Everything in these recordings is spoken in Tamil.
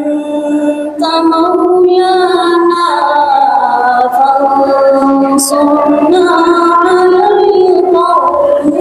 أنت مولانا فانصرنا على القوم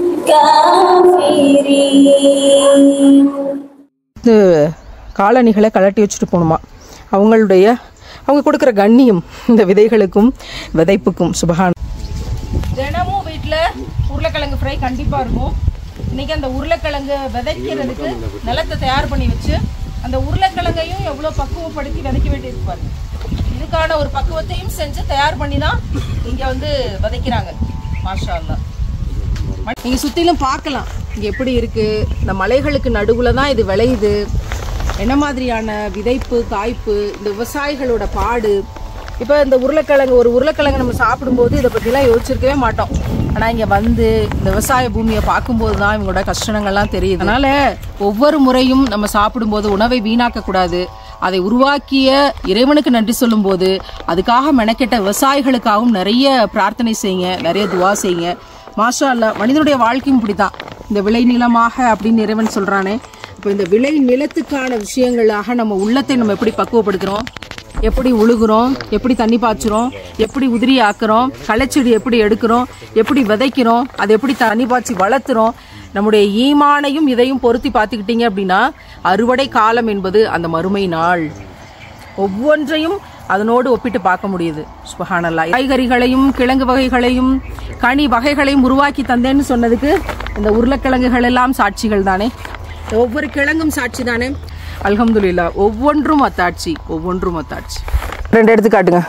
الكافرين இது காலணிகளை கலட்டி வச்சுட்டு போகணுமா அவங்களுடைய அவங்க கொடுக்குற கண்ணியம் இந்த விதைகளுக்கும் விதைப்புக்கும் சுபகான் தினமும் வீட்டில் உருளைக்கிழங்கு ஃப்ரை கண்டிப்பாக இருக்கும் இன்னைக்கு அந்த உருளைக்கிழங்கு விதைக்கிறதுக்கு நிலத்தை தயார் பண்ணி வச்சு அந்த உருளைக்கிழங்கையும் எவ்வளோ பக்குவப்படுத்தி விதைக்க வேண்டியிருக்கு பாருங்க இதுக்கான ஒரு பக்குவத்தையும் செஞ்சு தயார் பண்ணி தான் இங்கே வந்து விதைக்கிறாங்க மாஷா அல்லாஹ் நீங்க சுத்திலும் பார்க்கலாம் இங்க எப்படி இருக்கு இந்த மலைகளுக்கு நடுவுல தான் இது விளையுது என்ன மாதிரியான விதைப்பு காய்ப்பு இந்த விவசாயிகளோட பாடு இப்போ இந்த உருளைக்கிழங்கு ஒரு உருளைக்கிழங்கு நம்ம சாப்பிடும்போது இதை பற்றிலாம் யோசிச்சிருக்கவே மாட்டோம் ஆனால் இங்கே வந்து இந்த விவசாய பூமியை பார்க்கும்போது தான் இவங்களோட கஷ்டங்கள்லாம் தெரியுது அதனால ஒவ்வொரு முறையும் நம்ம சாப்பிடும்போது உணவை வீணாக்கக்கூடாது அதை உருவாக்கிய இறைவனுக்கு நன்றி சொல்லும்போது அதுக்காக மெனக்கெட்ட விவசாயிகளுக்காகவும் நிறைய பிரார்த்தனை செய்யுங்க நிறைய துவா செய்யுங்க மாஷா அல்லா மனிதனுடைய வாழ்க்கையும் இப்படிதான் இந்த விளை நிலமாக அப்படின்னு இறைவன் சொல்றானே இப்போ இந்த விளை நிலத்துக்கான விஷயங்களாக நம்ம உள்ளத்தை நம்ம எப்படி பக்குவப்படுத்துறோம் எப்படி உழுகுறோம் எப்படி தண்ணி பாய்ச்சுறோம் எப்படி உதிரி ஆக்குறோம் களைச்செடி எப்படி எடுக்கிறோம் எப்படி விதைக்கிறோம் அதை எப்படி தண்ணி பாய்ச்சி வளர்த்துறோம் நம்முடைய ஈமானையும் இதையும் பொருத்தி பார்த்துக்கிட்டீங்க அப்படின்னா அறுவடை காலம் என்பது அந்த மறுமை நாள் ஒவ்வொன்றையும் அதனோடு ஒப்பிட்டு பார்க்க முடியுது சுபஹானல்லா காய்கறிகளையும் கிழங்கு வகைகளையும் கனி வகைகளையும் உருவாக்கி தந்தேன்னு சொன்னதுக்கு இந்த உருளைக்கிழங்குகள் எல்லாம் சாட்சிகள் தானே ஒவ்வொரு கிழங்கும் சாட்சி தானே அல்ஹம்துலில்லா ஒவ்வொன்றும் அத்தாட்சி ஒவ்வொன்றும் அத்தாட்சி ரெண்டு எடுத்து காட்டுங்க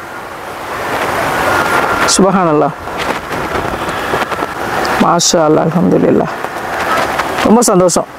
சுபஹானல்லா மாஷா அல்லா அல்ஹம்துலில்லா ரொம்ப சந்தோஷம்